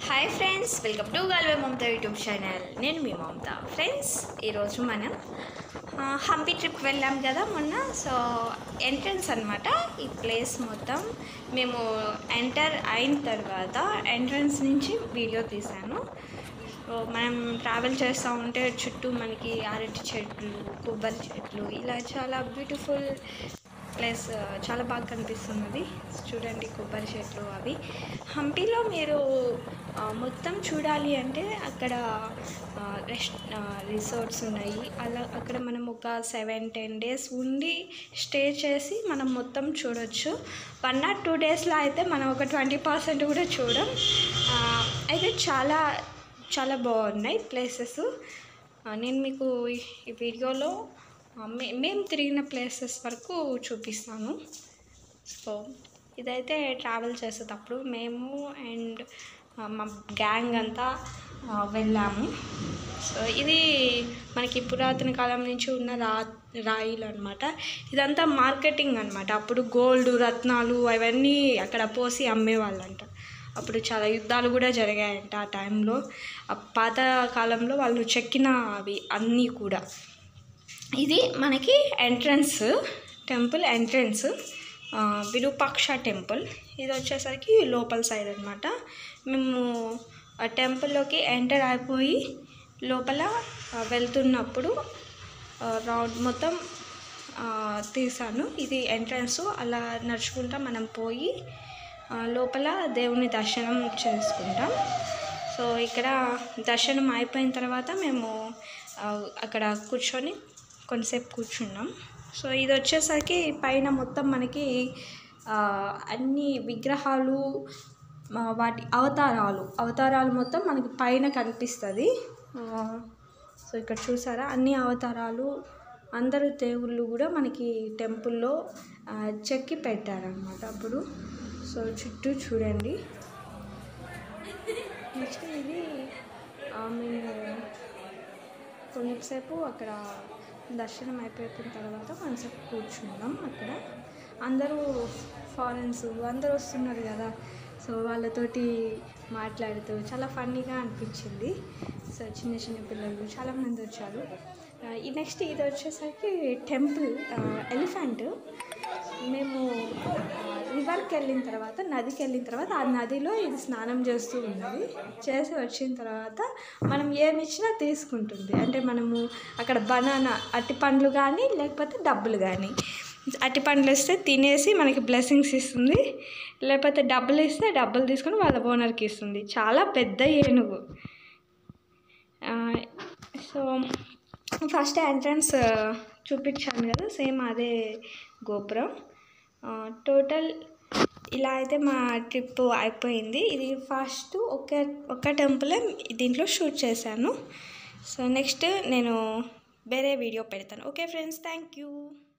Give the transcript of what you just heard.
hi friends welcome to గాల్వే Mamata YouTube channel నేను మీ మమత ఫ్రెండ్స్ ఈరోజు మనం ఆ, హంపి ట్రిప్ వెళ్ళాం కదా మొన్న సో ఎంట్రన్స్ అనమాట ఈ ప్లేస్ మొత్తం మేము ఎంటర్ అయిన తర్వాత ఎంట్రన్స్ నుంచి వీడియో తీశాను సో మనం ట్రావెల్ చేస్తూ ఉంటే చుట్టూ మనకి అరటి చెట్లు కొబ్బరి చెట్లు ఇలా చాలా బ్యూటిఫుల్ ప్లస్ చాలా బాగా కనిపిస్తున్నది చూడండి కొబ్బరి చెట్లు అవి హంపీలో మీరు ఆ, మొత్తం చూడాలి అంటే అక్కడ ఆ, రెస్ట్ ఆ, రిసార్ట్స్ ఉన్నాయి అలా అక్కడ మనం ఒక సెవెన్ టెన్ డేస్ ఉండి స్టే చేసి మనం మొత్తం చూడొచ్చు వన్ ఆర్ టూ డేస్లో అయితే మనం ఒక ట్వంటీ పర్సెంట్ కూడా చూడం ఆ, అయితే చాలా చాలా బాగున్నాయి ప్లేసెస్ నేను మీకు ఈ- ఈ వీడియోలో ఆ, మే మేము తిరిగిన ప్లేసెస్ వరకు చూపిస్తాను సో ఇదైతే ట్రావెల్ చేసేటప్పుడు మేము అండ్ మా గ్యాంగ్ అంతా ఆ, వెళ్ళాము సో ఇది మనకి పురాతన కాలం నుంచి ఉన్న రా రాయిలు అనమాట ఇదంతా మార్కెటింగ్ అనమాట అప్పుడు గోల్డ్ రత్నాలు అవన్నీ అక్కడ పోసి అమ్మేవాళ్ళంట అప్పుడు చాలా యుద్ధాలు కూడా జరిగాయంట ఆ టైంలో ఆ పాత కాలంలో వాళ్ళు చెక్కిన అవి అన్నీ కూడా ఇది మనకి ఎంట్రన్స్ టెంపుల్ ఎంట్రన్స్ ఆ, విరూపాక్ష టెంపుల్ ఇది వచ్చేసరికి లోపల సైడ్ అనమాట మేము ఆ టెంపుల్లోకి ఎంటర్ అయిపోయి లోపల ఆ, వెళ్తున్నప్పుడు ఆ, రౌండ్ మొత్తం ఆ, తీసాను ఇది ఎంట్రన్స్ అలా నడుచుకుంటా మనం పోయి ఆ, లోపల దేవుని దర్శనం చేసుకుంటాం సో ఇక్కడ దర్శనం అయిపోయిన తర్వాత మేము ఆ, అక్కడ కూర్చొని కొంతసేపు కూర్చున్నాం సో ఇది వచ్చేసరికి పైన మొత్తం మనకి ఆ, అన్ని విగ్రహాలు ఆ, వాటి అవతారాలు అవతారాలు మొత్తం మనకి పైన కనిపిస్తుంది ఆ, సో ఇక్కడ చూసారా అన్ని అవతారాలు అందరు దేవుళ్ళు కూడా మనకి టెంపుల్లో ఆ, చెక్కి పెట్టారనమాట అప్పుడు సో చుట్టూ చూడండి నెక్స్ట్ ఇది ఆ, మేము కొంచెంసేపు అక్కడ దర్శనం అయిపోయిన తర్వాత కొంచెంసేపు కూర్చున్నాం అక్కడ అందరూ ఫారెన్స్ అందరూ వస్తున్నారు కదా సో వాళ్ళతోటి మాట్లాడుతూ చాలా ఫన్నీగా అనిపించింది సో చిన్న చిన్న పిల్లలు చాలామంది వచ్చారు ఆ, ఈ నెక్స్ట్ ఇది వచ్చేసరికి టెంపుల్ ఎలిఫెంట్ మేము రివర్కి వెళ్ళిన తర్వాత నదికి వెళ్ళిన తర్వాత ఆ నదిలో ఇది స్నానం చేస్తూ ఉన్నది చేసి వచ్చిన తర్వాత మనం ఏమి ఇచ్చినా తీసుకుంటుంది అంటే మనము అక్కడ బనానా అట్టి పండ్లు కానీ లేకపోతే డబ్బులు కానీ అట్టి పండ్లు ఇస్తే తినేసి మనకి బ్లెస్సింగ్స్ ఇస్తుంది లేకపోతే డబ్బులు ఇస్తే డబ్బులు తీసుకొని వాళ్ళ ఓనర్కి ఇస్తుంది చాలా పెద్ద ఏనుగు ఆ, సో ఫస్ట్ ఎంట్రన్స్ చూపించాను కదా సేమ్ అదే గోపురం టోటల్ ఇలా అయితే మా ట్రిప్ అయిపోయింది ఇది ఫస్ట్ ఒక ఒక టెంపులే దీంట్లో షూట్ చేశాను సో నెక్స్ట్ నేను వేరే వీడియో పెడతాను ఓకే ఫ్రెండ్స్ థ్యాంక్ యూ